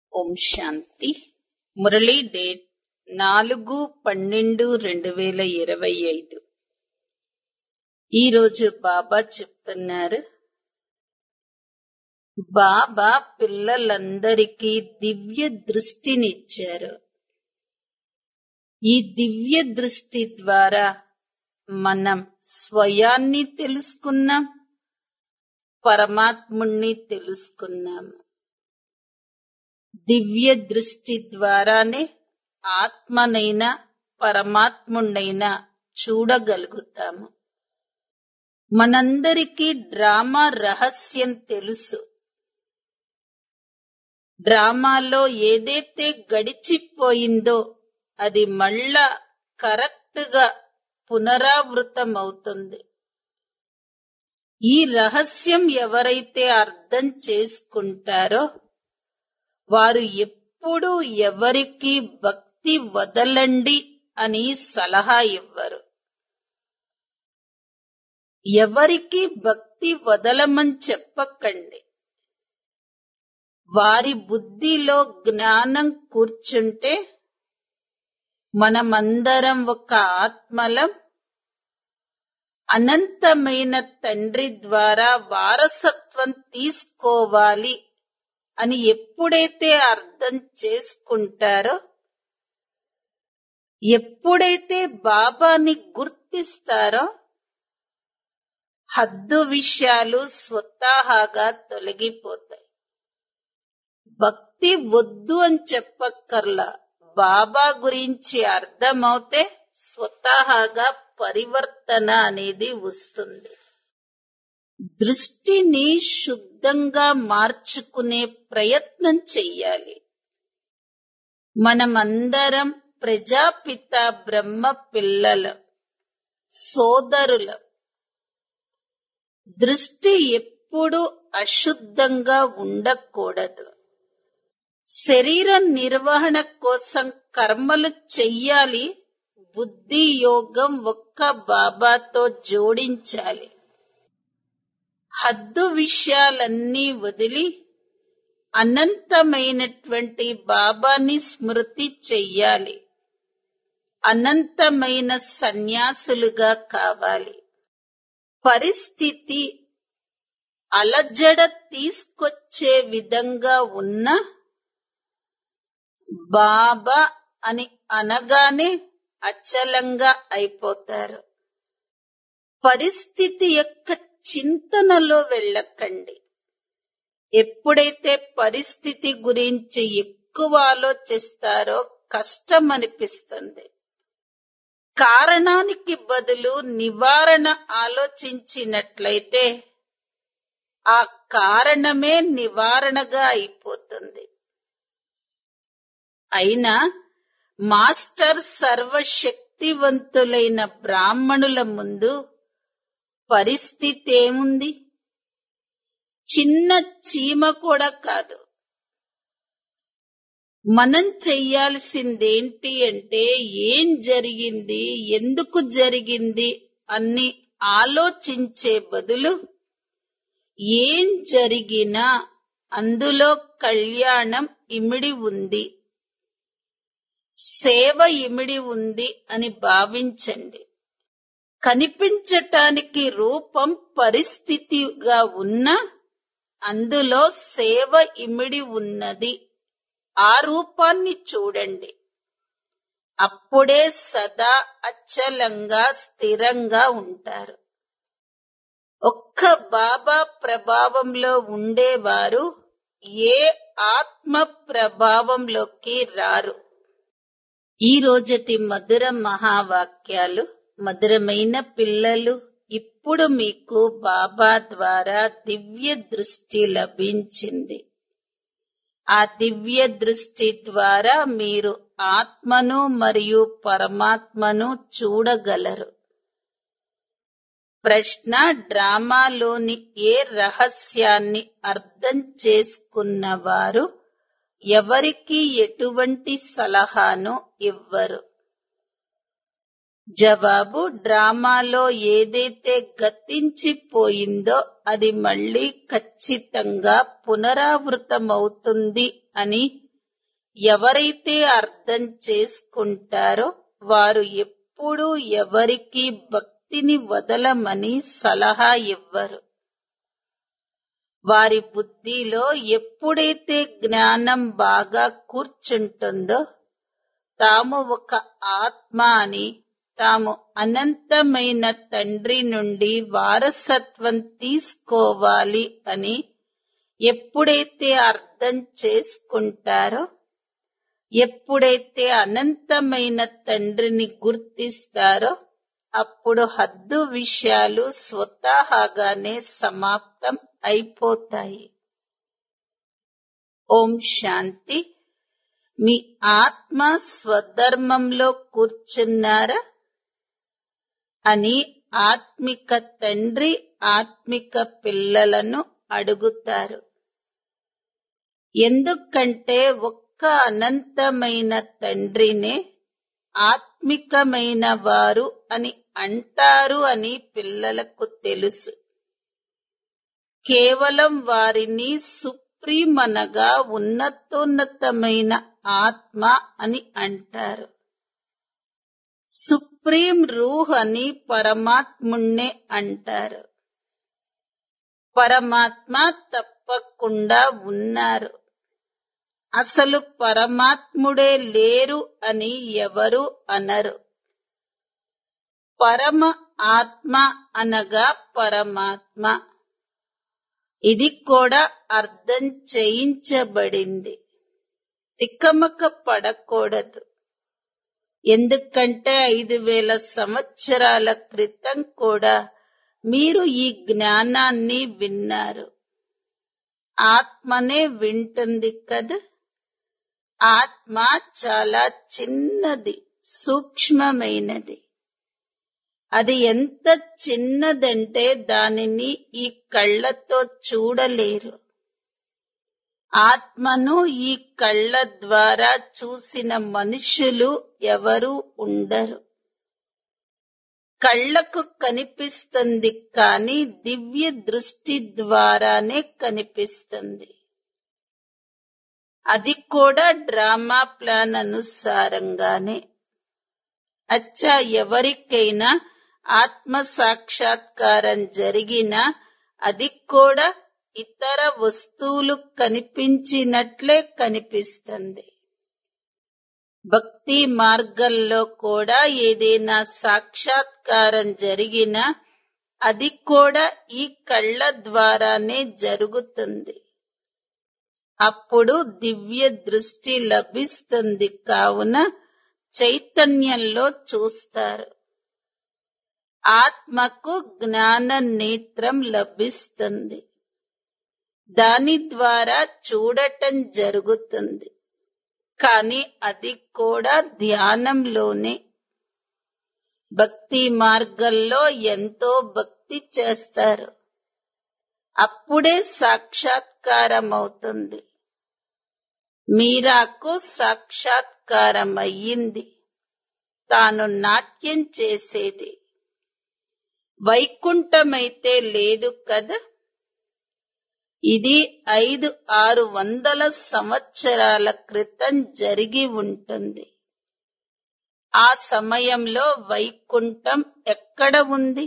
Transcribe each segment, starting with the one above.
ఓం శాంతి Murali date నాలుగు పన్నెండు రెండు వేల ఇరవై ఐదు ఈరోజు బాబా చెప్తున్నారు బాబా పిల్లలందరికీ దివ్య దృష్టినిచ్చారు ఈ దివ్య దృష్టి ద్వారా మనం స్వయాన్ని తెలుసుకున్నాం పరమాత్ముణ్ణి తెలుసుకున్నాము దివ్య దృష్టి ద్వారానే ఆత్మనైనా పరమాత్ముణ్ణైనా చూడగలుగుతాము మనందరికీ డ్రామా రహస్యం తెలుసు డ్రామాలో ఏదైతే గడిచిపోయిందో అది మళ్ళా కరెక్ట్ గా పునరావృతమవుతుంది ఈ రహస్యం ఎవరైతే అర్థం చేసుకుంటారో వారు ఎప్పుడూ ఎవరికి భక్తి వదలండి అని సలహా ఇవ్వరు ఎవరికి భక్తి వదలమని చెప్పకండి వారి బుద్ధిలో జ్ఞానం కూర్చుంటే మనమందరం ఒక ఆత్మలం అనంతమైన తండ్రి ద్వారా వారసత్వం తీసుకోవాలి అని ఎప్పుడైతే అర్థం చేసుకుంటారో ఎప్పుడైతే బాబాని గుర్తిస్తారో హద్దు విషయాలు స్వతహాగా తొలగిపోతాయి భక్తి వద్దు అని చెప్పక్కర్లా బాబా గురించి అర్థమవుతే స్వతహాగా పరివర్తన అనేది వస్తుంది దృష్టిని శుద్ధంగా మార్చుకునే ప్రయత్నం చెయ్యాలి మనమందరం ప్రజాపిత బ్రహ్మ పిల్లల సోదరుల దృష్టి ఎప్పుడూ అశుద్ధంగా ఉండకూడదు శరీర నిర్వహణ కోసం కర్మలు చెయ్యాలి బుద్ధి యోగం ఒక్క బాబాతో జోడించాలి హద్దు విషయాలన్నీ వదిలి అనంతమైనటువంటి బాబాని స్మృతి చెయ్యాలి అనంతమైన సన్యాసులుగా కావాలి పరిస్థితి అలజడ తీసుకొచ్చే విధంగా ఉన్న బాబా అని అనగానే అచలంగా అయిపోతారు పరిస్థితి యొక్క చింతనలో వెళ్ళకండి ఎప్పుడైతే పరిస్థితి గురించి ఎక్కువ ఆలోచిస్తారో కష్టం అనిపిస్తుంది కారణానికి బదులు నివారణ ఆలోచించినట్లయితే ఆ కారణమే నివారణగా అయిపోతుంది అయినా మాస్టర్ సర్వశక్తివంతులైన బ్రాహ్మణుల ముందు పరిస్థితి ఏముంది చిన్న చీమ కూడా కాదు మనం చెయ్యాల్సిందేంటి అంటే ఏం జరిగింది ఎందుకు జరిగింది అన్ని ఆలోచించే బదులు ఏం జరిగినా అందులో కళ్యాణం ఇమిడి ఉంది సేవ ఇమిడి ఉంది అని భావించండి కనిపించటానికి రూపం పరిస్థితిగా ఉన్నా అందులో సేవ ఇమిడి ఉన్నది ఆ రూపాన్ని చూడండి అప్పుడే సదా అచ్చలంగా స్థిరంగా ఉంటారు ఒక్క బాబా ప్రభావంలో ఉండేవారు ఏ ఆత్మ ప్రభావంలోకి రారు ఈ రోజటి మధుర మహావాక్యాలు మధురమైన పిల్లలు ఇప్పుడు మీకు బాబా ద్వారా దివ్య దృష్టి లభించింది ఆ దివ్య దృష్టి ద్వారా మీరు ఆత్మను మరియు పరమాత్మను చూడగలరు ప్రశ్న డ్రామాలోని ఏ రహస్యాన్ని అర్థం చేసుకున్నవారు ఎవరికి ఎటువంటి సలహాను ఇవ్వరు జవాబు డ్రామాలో ఏదైతే గతించిపోయిందో అది మళ్ళీ ఖచ్చితంగా పునరావృతమవుతుంది అని ఎవరైతే అర్థం చేసుకుంటారో వారు ఎప్పుడూ ఎవరికి భక్తిని వదలమని సలహా ఇవ్వరు వారి బుద్ధిలో ఎప్పుడైతే జ్ఞానం బాగా కూర్చుంటుందో తాము ఒక ఆత్మ అని తాము అనంతమైన తండ్రి నుండి వారసత్వం తీసుకోవాలి అని ఎప్పుడైతే అర్థం చేసుకుంటారో ఎప్పుడైతే అనంతమైన తండ్రిని గుర్తిస్తారో అప్పుడు హద్దు విషయాలు స్వతహాగానే సమాప్తం అయిపోతాయి ఓం శాంతి మీ ఆత్మ స్వధర్మంలో కూర్చున్నారా అని ఆత్మిక తండ్రి ఆత్మిక పిల్లలను అడుగుతారు ఎందుకంటే ఒక్క అనంతమైన తండ్రినే ఆత్మికమైన వారు అని అంటారు అని పిల్లలకు తెలుసు కేవలం వారిని సుప్రీం అనగా ఉన్నతోన్నతమైన ఆత్మ అని అంటారు సుప్రీం రూహ్ అని పరమాత్ముణ్ణే అంటారు పరమాత్మ తప్పకుండా ఉన్నారు అసలు పరమాత్ముడే లేరు అని ఎవరు అనరు పరమ ఆత్మ అనగా పరమాత్మ ఇది కూడా అర్థం చేయించబడింది తిక్కమక పడకూడదు ఎందుకంటే ఐదు వేల సంవత్సరాల క్రితం కూడా మీరు ఈ జ్ఞానాన్ని విన్నారు ఆత్మనే వింటుంది కదా ఆత్మ చాలా చిన్నది సూక్ష్మమైనది అది ఎంత చిన్నదంటే దానిని ఈ కళ్ళతో చూడలేరు ఆత్మను ఈ కళ్ళ ద్వారా చూసిన మనుషులు ఎవరు ఉండరు కళ్ళకు కనిపిస్తుంది కానీ దివ్య దృష్టి ద్వారానే కనిపిస్తుంది అది కూడా డ్రామా ప్లాన్ అనుసారంగానే అచ్చా ఎవరికైనా ఆత్మ సాక్షాత్కారం జరిగినా అది కూడా ఇతర వస్తువులు కనిపించినట్లే కనిపిస్తుంది భక్తి మార్గంలో కూడా ఏదైనా సాక్షాత్కారం జరిగినా అది కూడా ఈ కళ్ళ ద్వారానే జరుగుతుంది అప్పుడు దివ్య దృష్టి లభిస్తుంది కావున చైతన్యంలో చూస్తారు ఆత్మకు జ్ఞాన నేత్రం లభిస్తుంది దాని ద్వారా చూడటం జరుగుతుంది కానీ అది కూడా ధ్యానంలోనే భక్తి మార్గంలో ఎంతో భక్తి చేస్తారు అప్పుడే సాక్షాత్కారం అవుతుంది మీరాకు సాక్షాత్కారం అయ్యింది తాను నాట్యం చేసేది వైకుంఠమైతే లేదు కదా ఇది ఐదు ఆరు వందల సంవత్సరాల క్రితం జరిగి ఉంటుంది ఆ సమయంలో వైకుంఠం ఎక్కడ ఉంది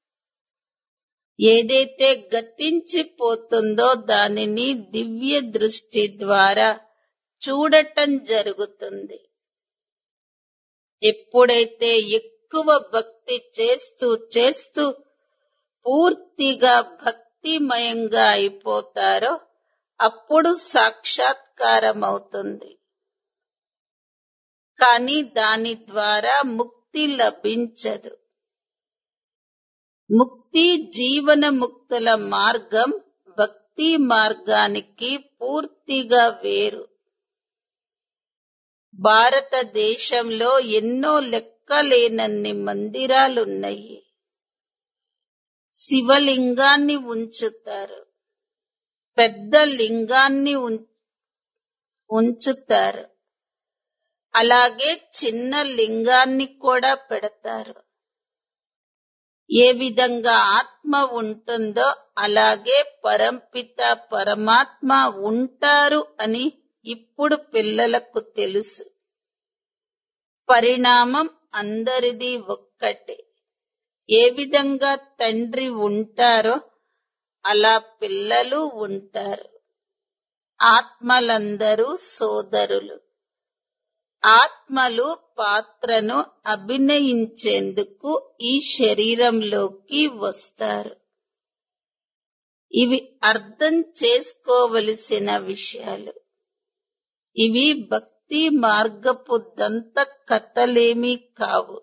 ఏదైతే గతించిపోతుందో దానిని దివ్య దృష్టి ద్వారా చూడటం జరుగుతుంది ఎప్పుడైతే ఎక్కువ భక్తి చేస్తూ చేస్తూ పూర్తిగా భక్తిమయంగా అయిపోతారో అప్పుడు సాక్షాత్కారం అవుతుంది కానీ దాని ద్వారా ముక్తి లభించదు ముక్తి జీవన ముక్తుల మార్గం భక్తి మార్గానికి పూర్తిగా వేరు భారతదేశంలో ఎన్నో లెక్కలేనన్ని మందిరాలున్నాయి శివలింగాన్ని ఉంచుతారు పెద్ద లింగాన్ని ఉం- ఉంచుతారు అలాగే చిన్న లింగాన్ని కూడా పెడతారు ఏ విధంగా ఆత్మ ఉంటుందో అలాగే పరంపిత పరమాత్మ ఉంటారు అని ఇప్పుడు పిల్లలకు తెలుసు పరిణామం అందరిది ఒక్కటే ఏ విధంగా తండ్రి ఉంటారో అలా పిల్లలు ఉంటారు ఆత్మలందరూ సోదరులు ఆత్మలు పాత్రను అభినయించేందుకు ఈ శరీరంలోకి వస్తారు ఇవి అర్థం చేసుకోవలసిన విషయాలు ఇవి భక్తి మార్గపు దంత కథలేమీ కావు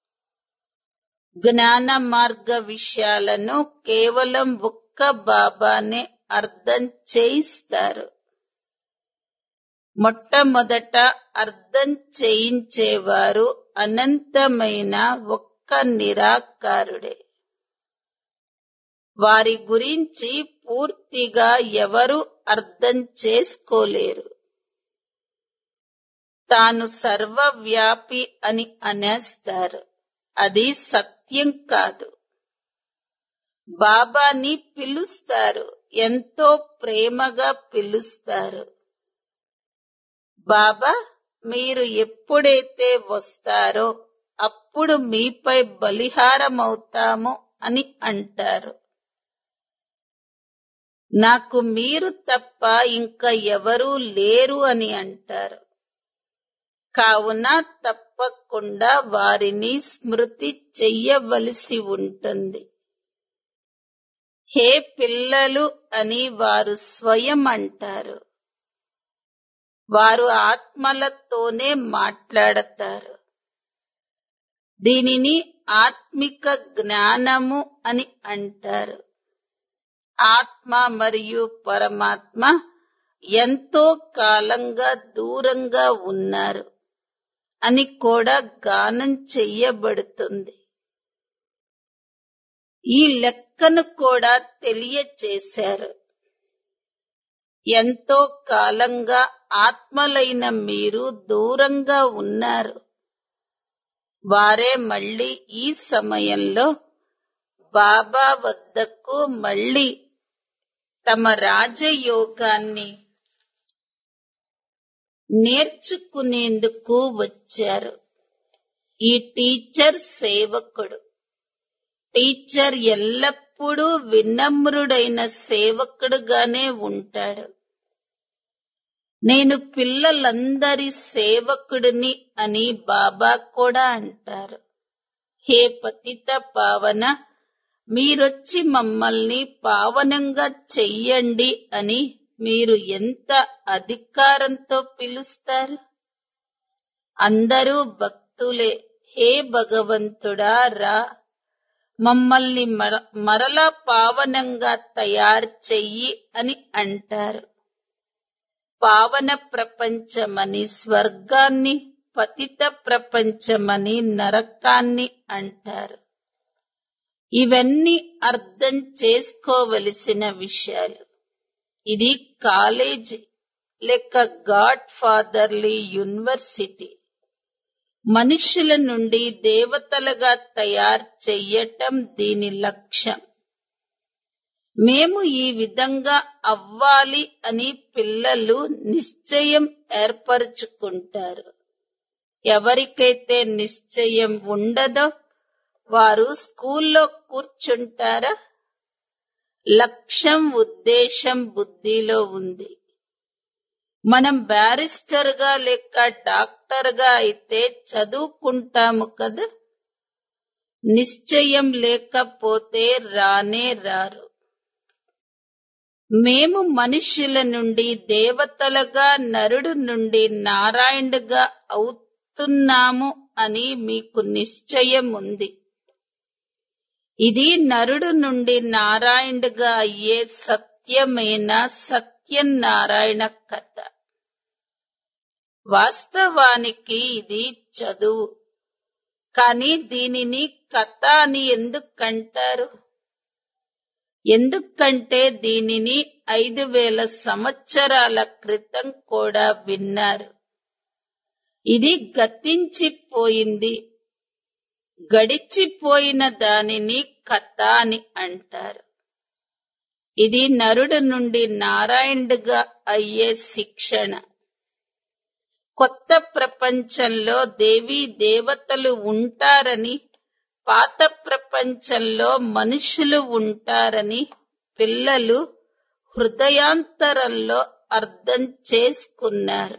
జ్ఞాన మార్గ విషయాలను కేవలం ఒక్క బాబానే అర్థం చేయిస్తారు మొట్టమొదట అర్థం చేయించేవారు అనంతమైన ఒక్క నిరాకారుడే వారి గురించి పూర్తిగా ఎవరు అర్థం చేసుకోలేరు తాను సర్వవ్యాపి అని అనేస్తారు అది సత్యం కాదు బాబాని పిలుస్తారు ఎంతో ప్రేమగా పిలుస్తారు బాబా మీరు ఎప్పుడైతే వస్తారో అప్పుడు మీపై బలిహారమవుతాము అని అంటారు నాకు మీరు తప్ప ఇంకా ఎవరూ లేరు అని అంటారు కావున తప్పకుండా వారిని స్మృతి చెయ్యవలసి ఉంటుంది హే పిల్లలు అని వారు స్వయం అంటారు వారు ఆత్మలతోనే మాట్లాడతారు దీనిని ఆత్మిక జ్ఞానము అని అంటారు ఆత్మ మరియు పరమాత్మ ఎంతో కాలంగా దూరంగా ఉన్నారు అని కూడా గానం చెయ్యబడుతుంది ఈ లెక్కను కూడా తెలియచేశారు ఎంతో కాలంగా ఆత్మలైన మీరు దూరంగా ఉన్నారు వారే మళ్ళీ ఈ సమయంలో బాబా వద్దకు మళ్ళీ తమ రాజయోగాన్ని నేర్చుకునేందుకు వచ్చారు ఈ టీచర్ సేవకుడు టీచర్ ఎల్లప్పుడూ వినమ్రుడైన సేవకుడుగానే ఉంటాడు నేను పిల్లలందరి సేవకుడిని అని బాబా కూడా అంటారు హే పతిత పావన మీరొచ్చి మమ్మల్ని పావనంగా చెయ్యండి అని మీరు ఎంత అధికారంతో పిలుస్తారు అందరూ భక్తులే హే భగవంతుడా రా మమ్మల్ని మర మరలా పావనంగా తయారు చెయ్యి అని అంటారు పావన ప్రపంచమని స్వర్గాన్ని పతిత ప్రపంచమని నరకాన్ని అంటారు ఇవన్నీ అర్థం చేసుకోవలసిన విషయాలు ఇది కాలేజీ లేక గాడ్ ఫాదర్లీ యూనివర్సిటీ మనుషుల నుండి దేవతలుగా తయారు చెయ్యటం దీని లక్ష్యం మేము ఈ విధంగా అవ్వాలి అని పిల్లలు నిశ్చయం ఏర్పరచుకుంటారు ఎవరికైతే నిశ్చయం ఉండదో వారు స్కూల్లో కూర్చుంటారా లక్ష్యం ఉద్దేశం బుద్ధిలో ఉంది మనం బ్యారిస్టర్ గా లేక డాక్టర్ గా అయితే చదువుకుంటాము కదా నిశ్చయం లేకపోతే రానే రారు మేము మనుష్యుల నుండి దేవతలుగా నరుడు నుండి నారాయణుడుగా అవుతున్నాము అని మీకు నిశ్చయం ఉంది ఇది నరుడు నుండి నారాయణుడుగా అయ్యే సత్యమైన సత్యనారాయణ కథ వాస్తవానికి ఇది చదువు కానీ దీనిని కథ అని ఎందుకంటారు ఎందుకంటే దీనిని ఐదు వేల సంవత్సరాల క్రితం కూడా విన్నారు ఇది గతించిపోయింది గడిచిపోయిన దానిని కథ అని అంటారు ఇది నరుడు నుండి నారాయణుడుగా అయ్యే శిక్షణ కొత్త ప్రపంచంలో దేవీ దేవతలు ఉంటారని పాత ప్రపంచంలో మనుషులు ఉంటారని పిల్లలు హృదయాంతరంలో అర్థం చేసుకున్నారు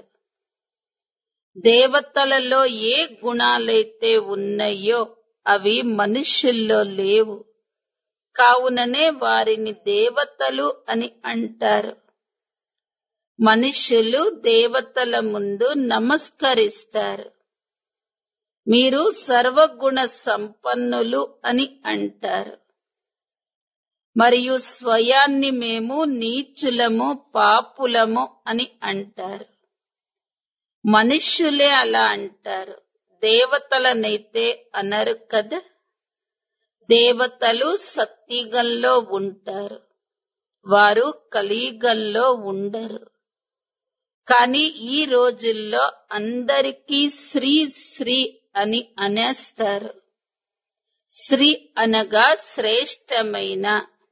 దేవతలలో ఏ గుణాలైతే ఉన్నాయో అవి మనుషుల్లో లేవు కావుననే వారిని దేవతలు అని అంటారు మనుషులు దేవతల ముందు నమస్కరిస్తారు మీరు సర్వగుణ సంపన్నులు అని అంటారు మరియు స్వయాన్ని మేము నీచులము పాపులము అని అంటారు మనుష్యులే అలా అంటారు దేవతలనైతే అనరు కదా దేవతలు సత్యుగంలో ఉంటారు వారు కలియుగంలో ఉండరు కానీ ఈ రోజుల్లో అందరికీ శ్రీ శ్రీ అని అనేస్తారు శ్రీ అనగా శ్రేష్టమైన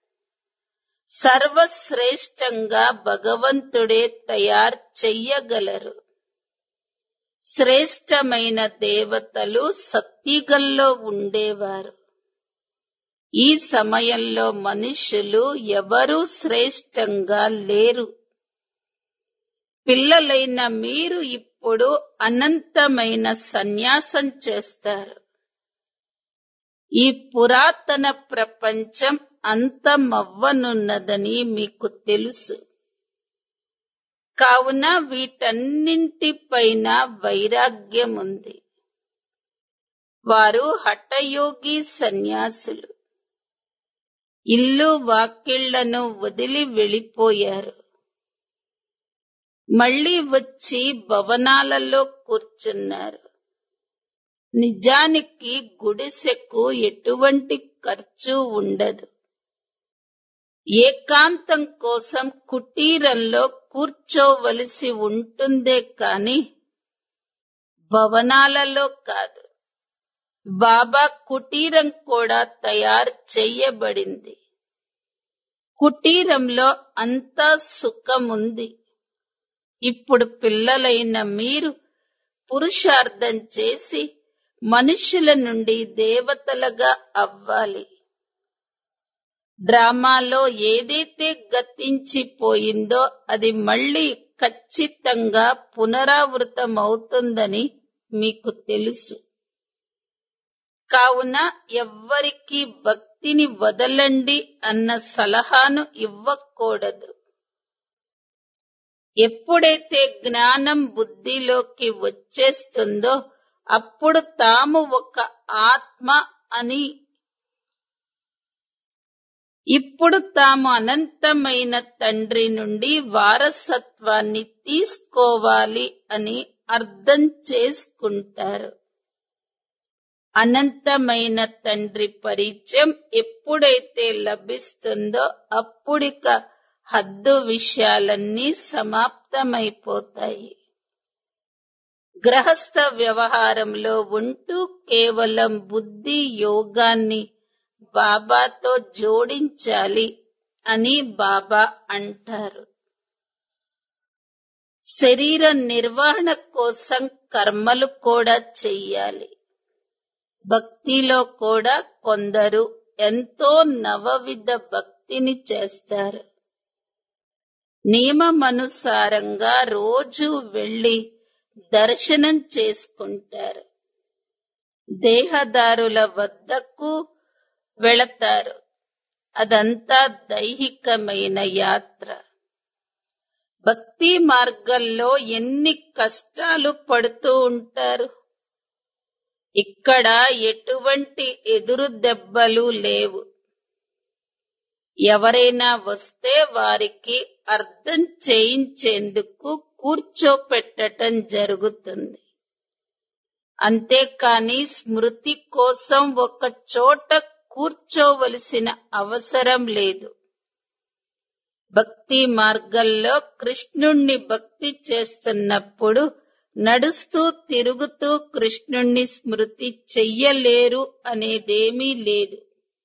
సర్వశ్రేష్టంగా భగవంతుడే తయారు చెయ్యగలరు శ్రేష్టమైన దేవతలు సత్యుగంలో ఉండేవారు ఈ సమయంలో మనుషులు ఎవరూ శ్రేష్టంగా లేరు పిల్లలైన మీరు ఇప్పుడు అనంతమైన సన్యాసం చేస్తారు ఈ పురాతన ప్రపంచం అంతమవ్వనున్నదని మీకు తెలుసు కావున వీటన్నింటిపైన వైరాగ్యం ఉంది వారు హఠయోగి సన్యాసులు ఇల్లు వాకిళ్లను వదిలి వెళ్ళిపోయారు మళ్ళీ వచ్చి భవనాలలో కూర్చున్నారు నిజానికి గుడిసెకు ఎటువంటి ఖర్చు ఉండదు ఏకాంతం కోసం కుటీరంలో కూర్చోవలసి ఉంటుందే కాని భవనాలలో కాదు బాబా కుటీరం కూడా తయారు చెయ్యబడింది కుటీరంలో అంతా సుఖముంది ఇప్పుడు పిల్లలైన మీరు పురుషార్థం చేసి మనుషుల నుండి దేవతలుగా అవ్వాలి డ్రామాలో ఏదైతే గతించిపోయిందో అది మళ్ళీ ఖచ్చితంగా పునరావృతమవుతుందని మీకు తెలుసు కావున ఎవ్వరికి భక్తిని వదలండి అన్న సలహాను ఇవ్వకూడదు ఎప్పుడైతే జ్ఞానం బుద్ధిలోకి వచ్చేస్తుందో అప్పుడు తాము ఒక ఆత్మ అని ఇప్పుడు తాము అనంతమైన తండ్రి నుండి వారసత్వాన్ని తీసుకోవాలి అని అర్థం చేసుకుంటారు అనంతమైన తండ్రి పరిచయం ఎప్పుడైతే లభిస్తుందో అప్పుడిక హద్దు విషయాలన్నీ సమాప్తమైపోతాయి గ్రహస్థ వ్యవహారంలో ఉంటూ కేవలం బుద్ధి యోగాన్ని బాబాతో జోడించాలి అని బాబా అంటారు శరీర నిర్వహణ కోసం కర్మలు కూడా చెయ్యాలి భక్తిలో కూడా కొందరు ఎంతో నవవిధ భక్తిని చేస్తారు నియమమనుసారంగా రోజు వెళ్లి దర్శనం చేసుకుంటారు దేహదారుల వద్దకు వెళతారు అదంతా దైహికమైన యాత్ర భక్తి మార్గంలో ఎన్ని కష్టాలు పడుతూ ఉంటారు ఇక్కడ ఎటువంటి ఎదురు దెబ్బలు లేవు ఎవరైనా వస్తే వారికి అర్థం చేయించేందుకు కూర్చోపెట్టటం జరుగుతుంది అంతేకాని స్మృతి కోసం ఒక చోట కూర్చోవలసిన అవసరం లేదు భక్తి మార్గంలో కృష్ణుణ్ణి భక్తి చేస్తున్నప్పుడు నడుస్తూ తిరుగుతూ కృష్ణుణ్ణి స్మృతి చెయ్యలేరు అనేదేమీ లేదు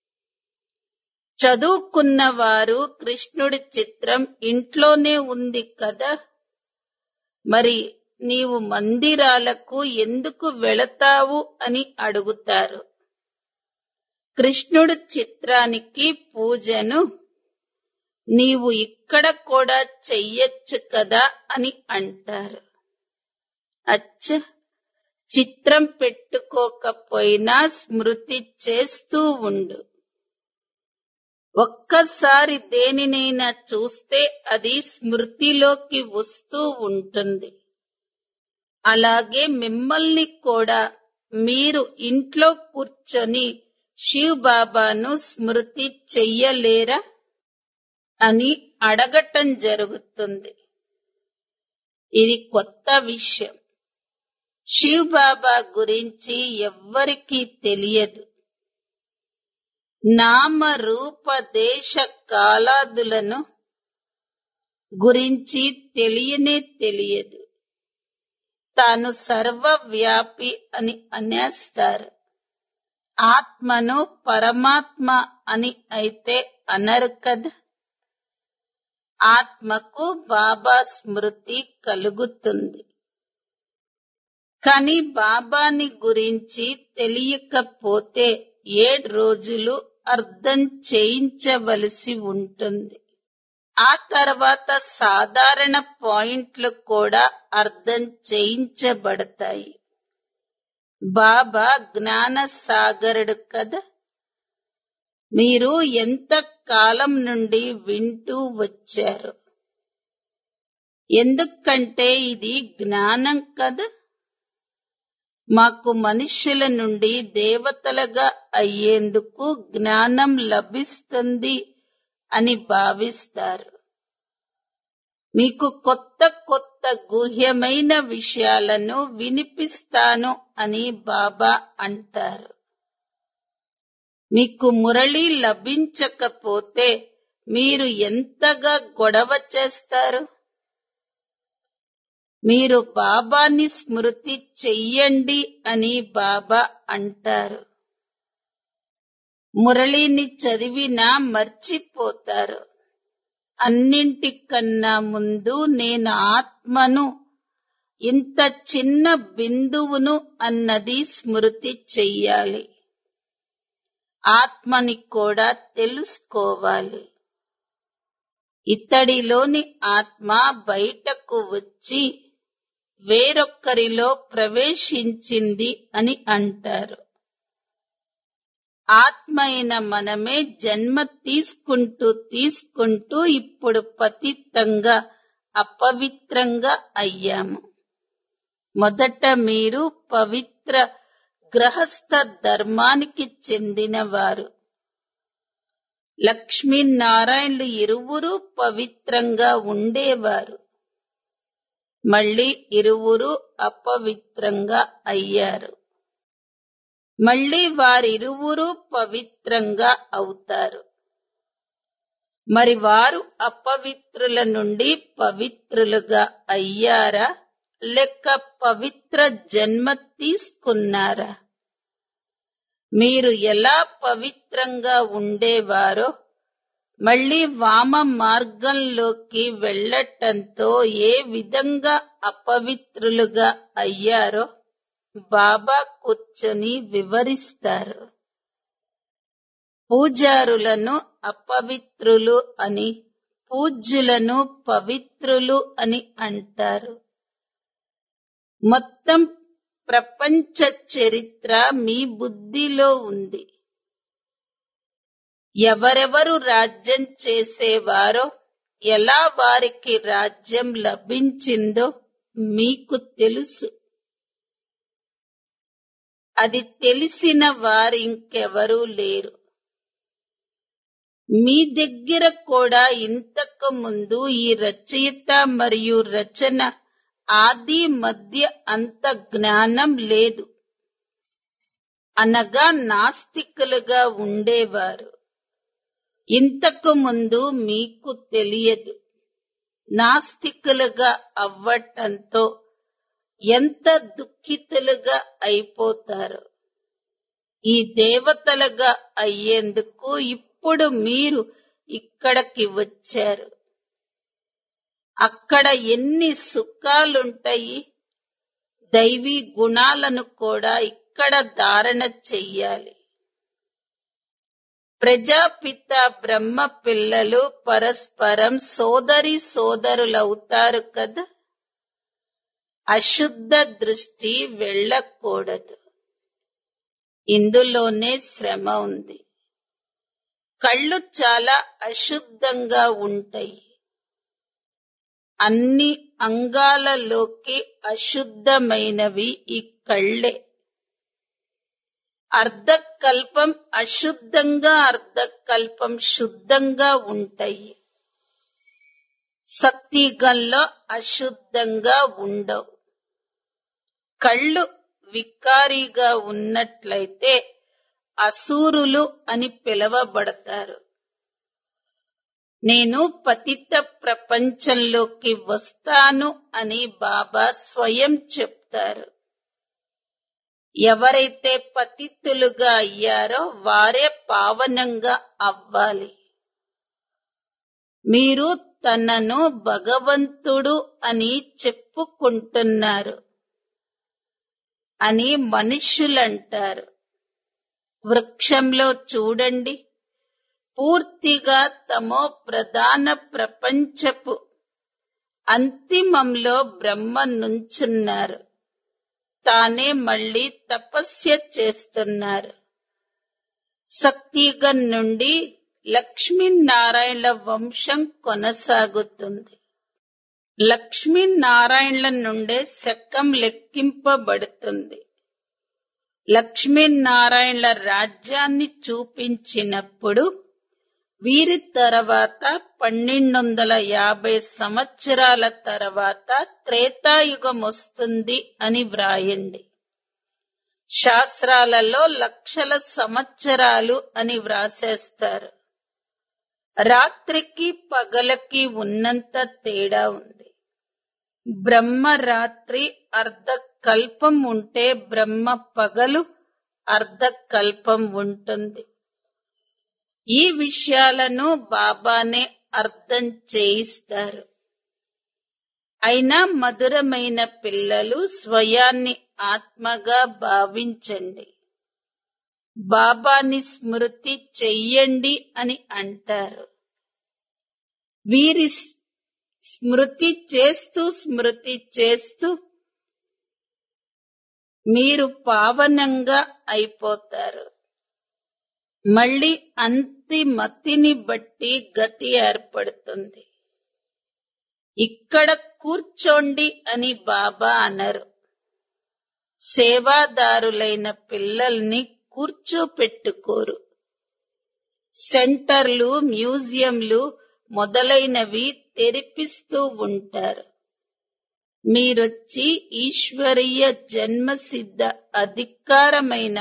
చదువుకున్న వారు కృష్ణుడి చిత్రం ఇంట్లోనే ఉంది కదా మరి నీవు మందిరాలకు ఎందుకు వెళతావు అని అడుగుతారు కృష్ణుడు చిత్రానికి పూజను నీవు ఇక్కడ కూడా చెయ్యొచ్చు కదా అని అంటారు అచ్చ చిత్రం పెట్టుకోకపోయినా స్మృతి చేస్తూ ఉండు ఒక్కసారి దేనినైనా చూస్తే అది స్మృతిలోకి వస్తూ ఉంటుంది అలాగే మిమ్మల్ని కూడా మీరు ఇంట్లో కూర్చొని శివ్ బాబాను స్మృతి చెయ్యలేరా అని అడగటం జరుగుతుంది ఇది కొత్త విషయం శివ్ బాబా గురించి ఎవ్వరికీ తెలియదు నామ రూప దేశ కాలాదులను గురించి తెలియనే తెలియదు తాను సర్వవ్యాపి అని అనేస్తారు ఆత్మను పరమాత్మ అని అయితే అనరు కదా ఆత్మకు బాబా స్మృతి కలుగుతుంది కాని బాబాని గురించి తెలియకపోతే ఏడు రోజులు అర్థం చేయించవలసి ఉంటుంది ఆ తర్వాత సాధారణ పాయింట్లు కూడా అర్థం చేయించబడతాయి బాబా జ్ఞాన సాగరుడు కదా మీరు ఎంత కాలం నుండి వింటూ వచ్చారు ఎందుకంటే ఇది జ్ఞానం కదా మాకు మనుష్యుల నుండి దేవతలుగా అయ్యేందుకు జ్ఞానం లభిస్తుంది అని భావిస్తారు మీకు కొత్త కొత్త గుహ్యమైన విషయాలను వినిపిస్తాను అని బాబా అంటారు మీకు మురళి లభించకపోతే మీరు ఎంతగా గొడవ చేస్తారు మీరు బాబాని స్మృతి చెయ్యండి అని బాబా అంటారు మురళిని చదివినా మర్చిపోతారు అన్నింటికన్నా ముందు నేను ఆత్మను ఇంత చిన్న బిందువును అన్నది స్మృతి చెయ్యాలి ఆత్మని కూడా తెలుసుకోవాలి ఇతడిలోని ఆత్మ బయటకు వచ్చి వేరొక్కరిలో ప్రవేశించింది అని అంటారు ఆత్మ అయిన మనమే జన్మ తీసుకుంటూ తీసుకుంటూ ఇప్పుడు పతితంగా అపవిత్రంగా అయ్యాము మొదట మీరు పవిత్ర గ్రహస్థ ధర్మానికి చెందినవారు లక్ష్మీనారాయణులు ఇరువురు పవిత్రంగా ఉండేవారు మళ్ళీ ఇరువురు అపవిత్రంగా అయ్యారు మళ్ళీ వారిరువురు పవిత్రంగా అవుతారు మరి వారు అపవిత్రుల నుండి పవిత్రులుగా అయ్యారా లేక పవిత్ర జన్మ తీసుకున్నారా మీరు ఎలా పవిత్రంగా ఉండేవారో మళ్ళీ వామ మార్గంలోకి వెళ్ళటంతో ఏ విధంగా అపవిత్రులుగా అయ్యారో బాబా కూర్చొని వివరిస్తారు పూజారులను అపవిత్రులు అని పూజ్యులను పవిత్రులు అని అంటారు మొత్తం ప్రపంచ చరిత్ర మీ బుద్ధిలో ఉంది ఎవరెవరు రాజ్యం చేసేవారో ఎలా వారికి రాజ్యం లభించిందో మీకు తెలుసు అది తెలిసిన వారు ఇంకెవరూ లేరు మీ దగ్గర కూడా ఇంతకు ముందు ఈ రచయిత మరియు రచన ఆది మధ్య అంత జ్ఞానం లేదు అనగా నాస్తికులుగా ఉండేవారు ఇంతకు ముందు మీకు తెలియదు నాస్తికులుగా అవ్వటంతో ఎంత దుఃఖితులుగా అయిపోతారు ఈ దేవతలుగా అయ్యేందుకు ఇప్పుడు మీరు ఇక్కడికి వచ్చారు అక్కడ ఎన్ని సుఖాలుంటాయి దైవీ గుణాలను కూడా ఇక్కడ ధారణ చెయ్యాలి ప్రజాపిత బ్రహ్మ పిల్లలు పరస్పరం సోదరి సోదరులవుతారు కదా అశుద్ధ దృష్టి వెళ్ళకూడదు ఇందులోనే శ్రమ ఉంది కళ్ళు చాలా అశుద్ధంగా ఉంటాయి అన్ని అంగాలలోకి అశుద్ధమైనవి ఈ కళ్ళే అర్ధకల్పం అశుద్ధంగా అర్ధకల్పం శుద్ధంగా ఉంటాయి సత్యుగంలో అశుద్ధంగా ఉండవు కళ్ళు వికారిగా ఉన్నట్లయితే అసూరులు అని పిలవబడతారు నేను పతిత ప్రపంచంలోకి వస్తాను అని బాబా స్వయం చెప్తారు ఎవరైతే పతితులుగా అయ్యారో వారే పావనంగా అవ్వాలి మీరు తనను భగవంతుడు అని చెప్పుకుంటున్నారు అని మనుష్యులంటారు వృక్షంలో చూడండి పూర్తిగా తమో ప్రధాన ప్రపంచపు అంతిమంలో బ్రహ్మ నుంచున్నారు తానే మళ్ళీ తపస్య చేస్తున్నారు సత్యుగం నుండి లక్ష్మీనారాయణ వంశం కొనసాగుతుంది లక్ష్మీనారాయణల నుండే శకం లెక్కింపబడుతుంది లక్ష్మీనారాయణల రాజ్యాన్ని చూపించినప్పుడు వీరి తర్వాత పన్నెండు వందల యాభై సంవత్సరాల తర్వాత త్రేతాయుగం వస్తుంది అని వ్రాయండి శాస్త్రాలలో లక్షల సంవత్సరాలు అని వ్రాసేస్తారు రాత్రికి పగలకి ఉన్నంత తేడా ఉంది బ్రహ్మ రాత్రి అర్ధ కల్పం ఉంటే బ్రహ్మ పగలు అర్ధ కల్పం ఉంటుంది ఈ విషయాలను బాబానే అర్థం చేయిస్తారు అయినా మధురమైన పిల్లలు స్వయాన్ని ఆత్మగా భావించండి బాబాని స్మృతి చెయ్యండి అని అంటారు వీరి స్మృతి చేస్తూ స్మృతి చేస్తూ మీరు పావనంగా అయిపోతారు మళ్ళీ అంతిమతిని బట్టి గతి ఏర్పడుతుంది ఇక్కడ కూర్చోండి అని బాబా అనరు సేవాదారులైన పిల్లల్ని కూర్చోపెట్టుకోరు సెంటర్లు మ్యూజియంలు మొదలైనవి తెరిపిస్తూ ఉంటారు మీరొచ్చి ఈశ్వరీయ జన్మసిద్ధ అధికారమైన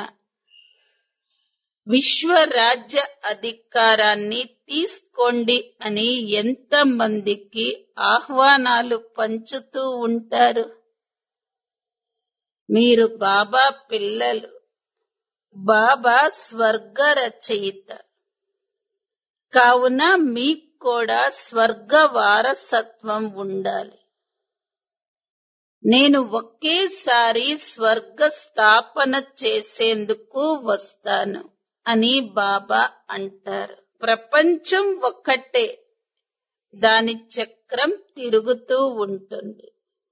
విశ్వరాజ్య అధికారాన్ని తీసుకోండి అని ఎంత మందికి ఆహ్వానాలు పంచుతూ ఉంటారు మీరు బాబా పిల్లలు బాబా స్వర్గ రచయిత కావున మీకు కూడా స్వర్గ వారసత్వం ఉండాలి నేను ఒకేసారి స్వర్గ స్థాపన చేసేందుకు వస్తాను అని బాబా అంటారు ప్రపంచం ఒక్కటే దాని చక్రం తిరుగుతూ ఉంటుంది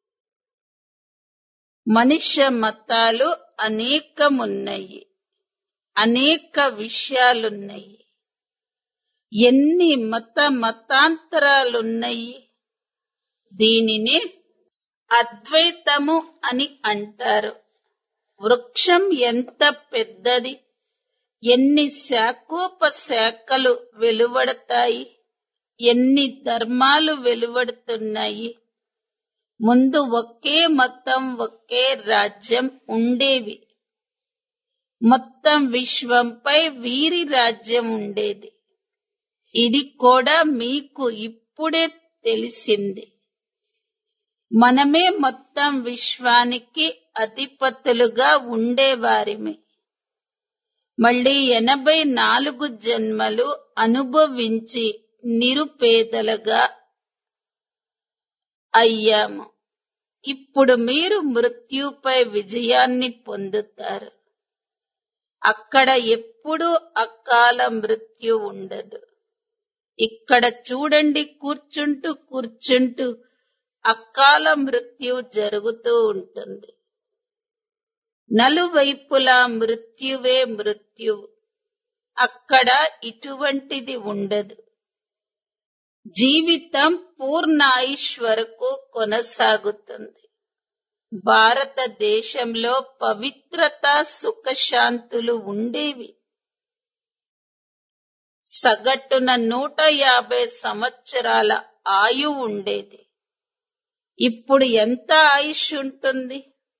మనుష్య మతాలు అనేకమున్నాయి అనేక విషయాలున్నాయి ఎన్ని మత మతాంతరాలున్నాయి దీనినే అద్వైతము అని అంటారు వృక్షం ఎంత పెద్దది ఎన్ని శాఖోపశాఖలు వెలువడతాయి ఎన్ని ధర్మాలు వెలువడుతున్నాయి ముందు ఒకే మతం ఒకే రాజ్యం ఉండేవి మొత్తం విశ్వంపై వీరి రాజ్యం ఉండేది ఇది కూడా మీకు ఇప్పుడే తెలిసింది మనమే మొత్తం విశ్వానికి అధిపతులుగా ఉండేవారిమే మళ్ళీ ఎనభై నాలుగు జన్మలు అనుభవించి నిరుపేదలుగా అయ్యాము ఇప్పుడు మీరు మృత్యుపై విజయాన్ని పొందుతారు అక్కడ ఎప్పుడూ అకాల మృత్యు ఉండదు ఇక్కడ చూడండి కూర్చుంటూ కూర్చుంటూ అకాల మృత్యు జరుగుతూ ఉంటుంది నలువైపులా మృత్యువే మృత్యువు అక్కడ ఇటువంటిది ఉండదు జీవితం పూర్ణాయుష్ వరకు కొనసాగుతుంది భారతదేశంలో పవిత్రత సుఖశాంతులు ఉండేవి సగటున నూట యాభై సంవత్సరాల ఆయు ఉండేది ఇప్పుడు ఎంత ఆయుష్ ఉంటుంది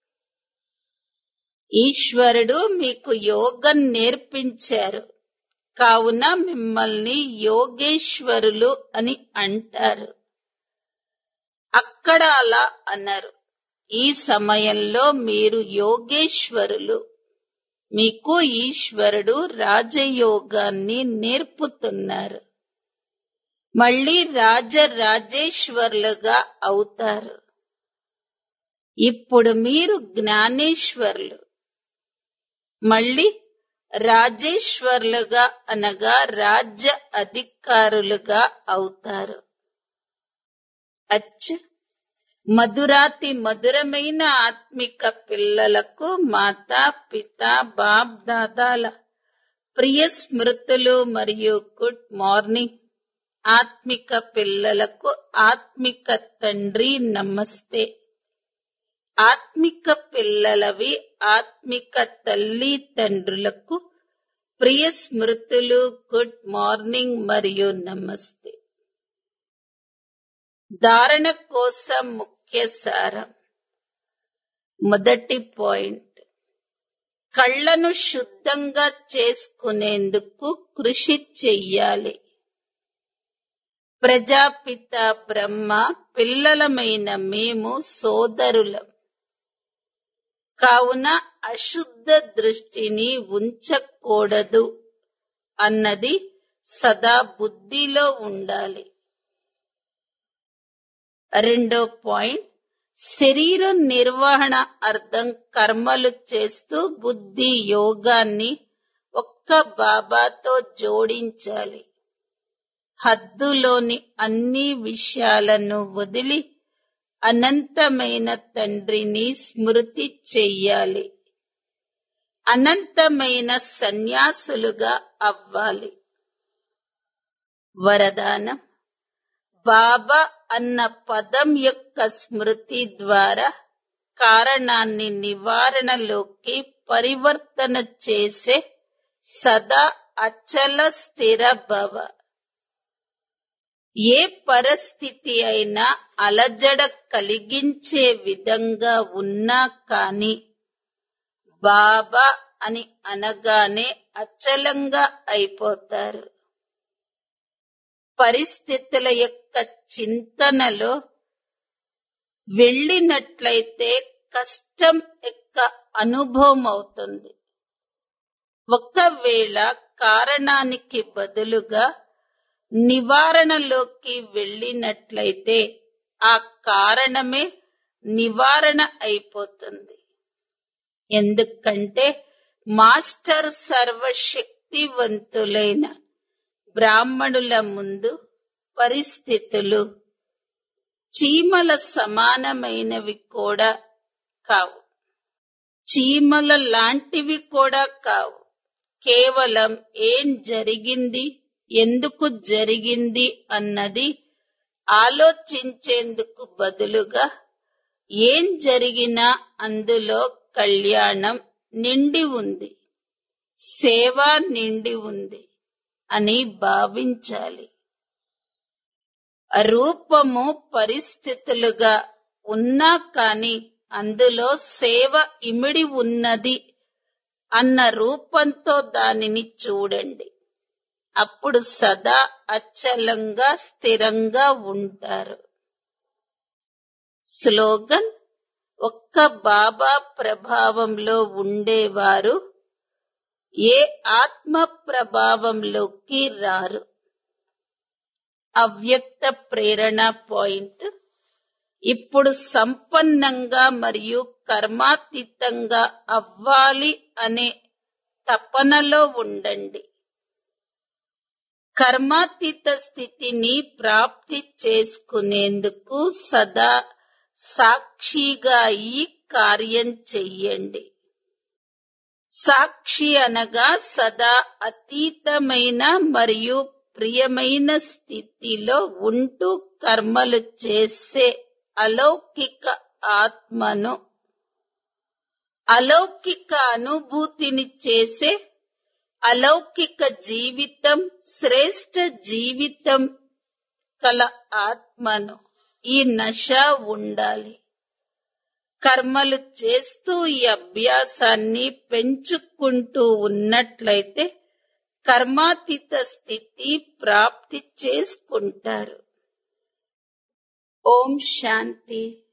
ఈశ్వరుడు మీకు యోగం నేర్పించారు కావున మిమ్మల్ని యోగేశ్వరులు అని అంటారు అక్కడ అలా అన్నారు ఈ సమయంలో మీరు యోగేశ్వరులు మీకు ఈశ్వరుడు రాజయోగాన్ని నేర్పుతున్నారు మళ్ళీ రాజరాజేశ్వర్లుగా అవుతారు ఇప్పుడు మీరు జ్ఞానేశ్వర్లు మళ్ళీ రాజేశ్వర్లుగా అనగా రాజ్య అధికారులుగా అవుతారు అచ్చ మధురాతి మధురమైన ఆత్మిక పిల్లలకు మాతా పిత బాప్ దాదాల ప్రియ స్మృతులు మరియు గుడ్ మార్నింగ్ ఆత్మిక పిల్లలకు ఆత్మిక తండ్రి నమస్తే ఆత్మిక పిల్లలవి ఆత్మిక తల్లి తండ్రులకు ప్రియ స్మృతులు గుడ్ మార్నింగ్ మరియు నమస్తే ధారణ కోసం ముఖ్య సారం మొదటి పాయింట్ కళ్ళను శుద్ధంగా చేసుకునేందుకు కృషి చెయ్యాలి ప్రజాపిత బ్రహ్మ పిల్లలమైన మేము సోదరులం కావున అశుద్ధ దృష్టిని ఉంచకూడదు అన్నది సదా బుద్ధిలో ఉండాలి రెండో పాయింట్ శరీర నిర్వహణ అర్థం కర్మలు చేస్తూ బుద్ధి యోగాన్ని ఒక్క బాబాతో జోడించాలి హద్దులోని అన్ని విషయాలను వదిలి అనంతమైన తండ్రిని స్మృతి చెయ్యాలి అనంతమైన సన్యాసులుగా అవ్వాలి వరదానం బాబా అన్న పదం యొక్క స్మృతి ద్వారా కారణాన్ని నివారణలోకి పరివర్తన చేసే సదా అచల స్థిర భవ ఏ పరిస్థితి అయినా అలజడ కలిగించే విధంగా ఉన్నా కాని బాబా అని అనగానే అచలంగా అయిపోతారు పరిస్థితుల యొక్క చింతనలో వెళ్ళినట్లయితే కష్టం యొక్క అనుభవం అవుతుంది ఒకవేళ కారణానికి బదులుగా నివారణలోకి వెళ్ళినట్లయితే ఆ కారణమే నివారణ అయిపోతుంది ఎందుకంటే మాస్టర్ సర్వశక్తివంతులైన బ్రాహ్మణుల ముందు పరిస్థితులు చీమల సమానమైనవి కూడా కావు చీమల లాంటివి కూడా కావు కేవలం ఏం జరిగింది ఎందుకు జరిగింది అన్నది ఆలోచించేందుకు బదులుగా ఏం జరిగినా అందులో కళ్యాణం నిండి ఉంది సేవ నిండి ఉంది అని భావించాలి రూపము పరిస్థితులుగా ఉన్నా కాని అందులో సేవ ఇమిడి ఉన్నది అన్న రూపంతో దానిని చూడండి అప్పుడు సదా అచలంగా స్థిరంగా ఉంటారు స్లోగన్ ఒక్క బాబా ప్రభావంలో ఉండేవారు ఏ ఆత్మ ప్రభావంలోకి రారు అవ్యక్త ప్రేరణ పాయింట్ ఇప్పుడు సంపన్నంగా మరియు కర్మాతీతంగా అవ్వాలి అనే తపనలో ఉండండి కర్మాతీత స్థితిని ప్రాప్తి చేసుకునేందుకు సదా సాక్షిగా ఈ కార్యం చెయ్యండి సాక్షి అనగా సదా అతీతమైన మరియు ప్రియమైన స్థితిలో ఉంటూ కర్మలు చేసే అలౌకిక ఆత్మను అలౌకిక అనుభూతిని చేసే అలౌకిక జీవితం శ్రేష్ట జీవితం కల ఆత్మను ఈ నశ ఉండాలి కర్మలు చేస్తూ ఈ అభ్యాసాన్ని పెంచుకుంటూ ఉన్నట్లయితే కర్మాతీత స్థితి ప్రాప్తి చేసుకుంటారు ఓం శాంతి